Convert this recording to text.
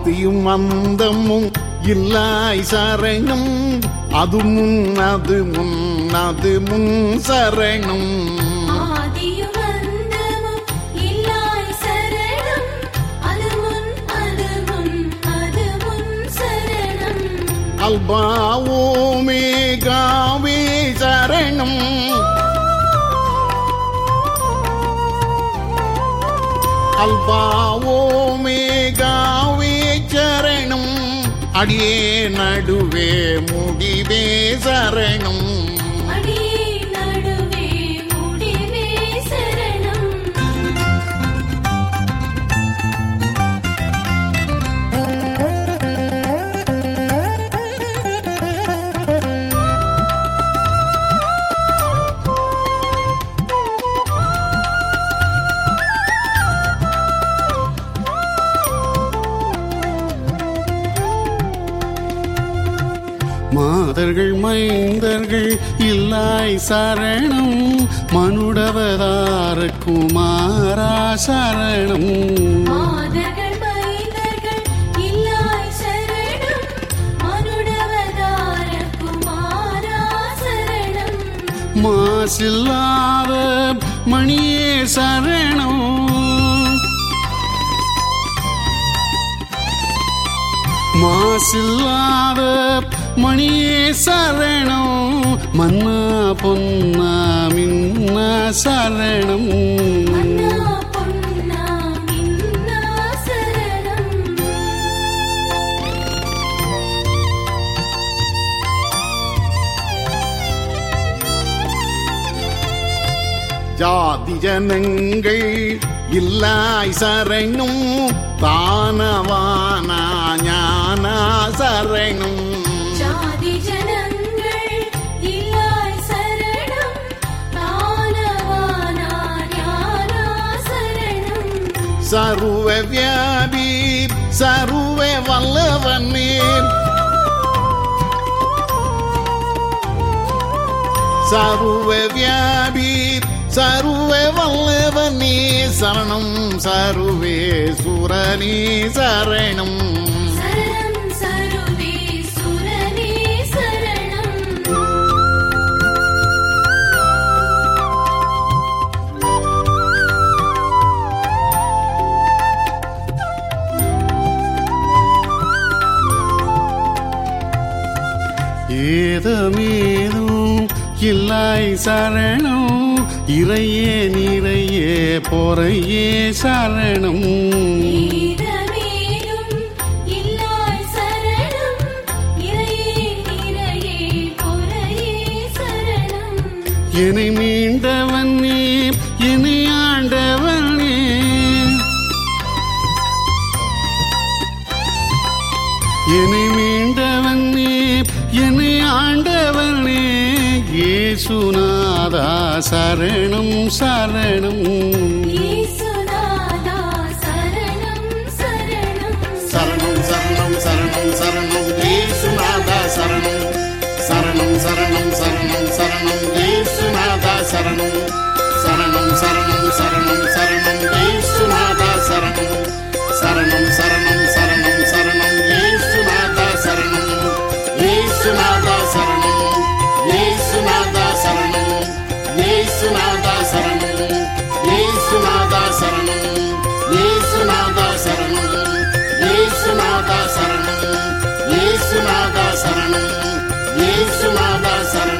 ஆதியும் அந்தமும் இல்லாய் சரணம் அது முன் அது முன் அது முன் சரணம் ஆதியும் அந்தமும் இல்லாய் சரணம் அது முன் அது முன் அது முன் சரணம் அல்பாவோமேகாவே சரணம் அல்பாவோமேகாவே சரணம் அடியே நடுவே முடிவே சரணம் அடியே நடுவே முடிவே சரணம் மாதர்கள் மைந்தர்கள் இல்லாய் சரணம் மனுடவதார குமாரா சரணம் மாதர்கள் மைந்தர்கள் இல்லாய் சரணம் மனுடவதார குமாரா சரணம் மாசில்லாத மணியே சரணம் மாசில்லாத மணியே சரணம் மன்னா பொன்னா மின்னா சரணம் அண்ணா பொன்னா மின்னா சரணம் ஜாதி ஜனங்கள் இல்லாய் சரணம் தானவானா ஞானா சரணம் ஜாதி ஜனங்கள் இல்லாய் சரணம் தானவானா ஞானா சரணம் சருவ வியாபி சருவ வல்லவனே சருவ வியாபி சருவ வல்லவனே சரணம் சருவே சுரனி சரணம் சரணம் சருவே சுரனே சரணம் ஏதமேதும் இல்லாய் சரணம் இறையே நிறையே பொறையே சரணம் நீதமேலும் இல்லாய் சரணம் இறையே நிறையே பொறையே சரணம் என்னை மீண்டவன் நீ என்னை ஆண்டவன் நீ என்னை மீண்டவன் நீ என்னை ஆண்டவன் நீ ஏசுநாதா சரணம் சரணம் இயேசுநாதா சரணம் சரணம் சரணம் சரணம் சரணம் சரணம் ஏசுநாதா சரணம் சரணம் சரணம் சரணம் சரணம் ஏசுநாதா சரணம் சரணம் சரணம் சரணம் சரணம் ஏசுநாதா சரணம் சரணம் சரணம் சரணம் சரணம் ஏசுநாதா சரணம் ஏசுநாதா சரணம் ஏசுநாதா சரணம் ஏசுநாதா சரணம் ஏசுநாதா சரணம் ஏசுநாதா சரணம் ஏசுநாதா சரணம் ஏசுநாதா சரணம் ஏசுநாதா சரணம்